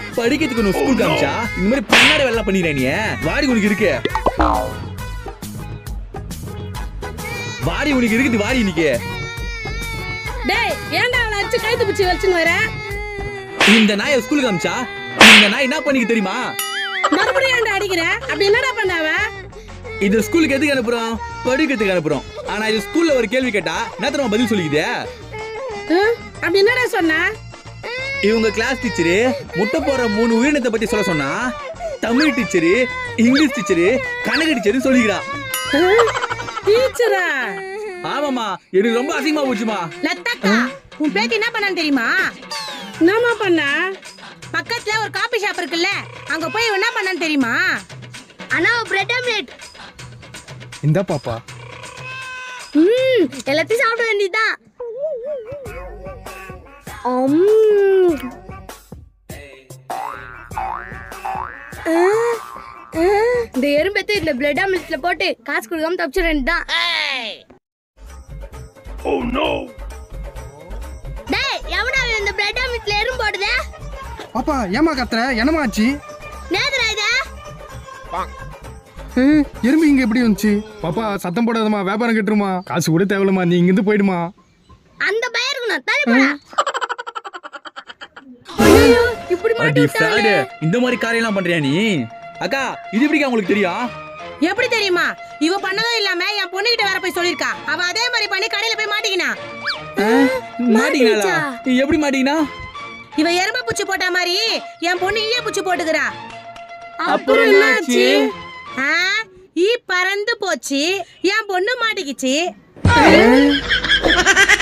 படிக்கிறதுக்கு ஒன்று ஸ்கூல் காமிச்சா இந்த மாதிரி பண்ணாட வேலை பண்ணிடுறேன் நீ வாடி உனக்கு இருக்கு வாடி உனக்கு இருக்குது வாடி இன்னைக்கு டேய் ஏன்டா அவனை அடிச்சு கைத்து பிடிச்சி வச்சுன்னு வர இந்த நாயை ஸ்கூல் காமிச்சா இந்த நாய் என்ன பண்ணிக்க தெரியுமா மறுபடியும் ஏன்டா அடிக்கிற அப்படி என்னடா பண்ண அவன் இது ஸ்கூலுக்கு எதுக்கு அனுப்புறோம் படிக்கிறதுக்கு அனுப்புறோம் ஆனா இது ஸ்கூல்ல ஒரு கேள்வி கேட்டா என்ன தெரியுமா பதில் சொல்லிக்குது ஹம்? அப்படி என்னடா சொன்ன இவங்க கிளாஸ் டீச்சரு முட்டை போடுற மூணு உயிரினத்தை பத்தி சொல்ல சொன்னா தமிழ் டீச்சரு இங்கிலீஷ் டீச்சரு கணக்கு டீச்சரு சொல்லிக்கிறா டீச்சரா ஆமாமா எனக்கு ரொம்ப அசிங்கமா போச்சுமா லத்தாக்கா உன் பேத்தி என்ன பண்ணான்னு தெரியுமா என்னம்மா பண்ண பக்கத்துல ஒரு காபி ஷாப் இருக்குல்ல அங்க போய் இவன் என்ன பண்ணான்னு தெரியுமா அண்ணா பிரெட் ஆம்லெட் இந்த பாப்பா ம் எல்லாத்தையும் சாப்பிட வேண்டியதுதான் இந்த எறும்பெத்து இதுல பிரெட் ஆம்லெட்ல போட்டு காசு கொடுக்காம தப்பிச்சிட வேண்டியதுதான் டேய் எவனா அவன் இந்த பிரெட் ஆம்லெட்ல எறும்பு போடுதே பாப்பா ஏமா கத்துற என்னமா ஆச்சு நேதுரா இது ஏய், எறும்பு இங்க எப்படி வந்துச்சு பாப்பா சத்தம் போடாதம்மா வியாபாரம் கட்டுருமா காசு கூட தேவையில்லம்மா நீ இங்கிருந்து போயிடுமா அந்த பயம் இருக்கணும் தள்ளி போடா இப்படி அடி ஃப்ராடு இந்த மாதிரி காரியம்லாம் பண்றியா நீ அக்கா இது எப்படிக்கா உங்களுக்கு தெரியும் எப்படி தெரியுமா இவ பண்ணதும் இல்லாம என் பொண்ணுகிட்ட வேற போய் சொல்லிருக்கா அவ அதே மாதிரி பண்ணி கடையில போய் மாட்டிக்கினா மாட்டீங்களா எப்படி மாட்டீங்கன்னா இவ எறும்ப பூச்சி போட்ட மாதிரி என் பொண்ணு ஈய பூச்சி போட்டுக்கிறா அப்புறம் என்னாச்சு? ஆ, ஈ பறந்து போச்சு என் பொண்ணு மாட்டிக்கிச்சு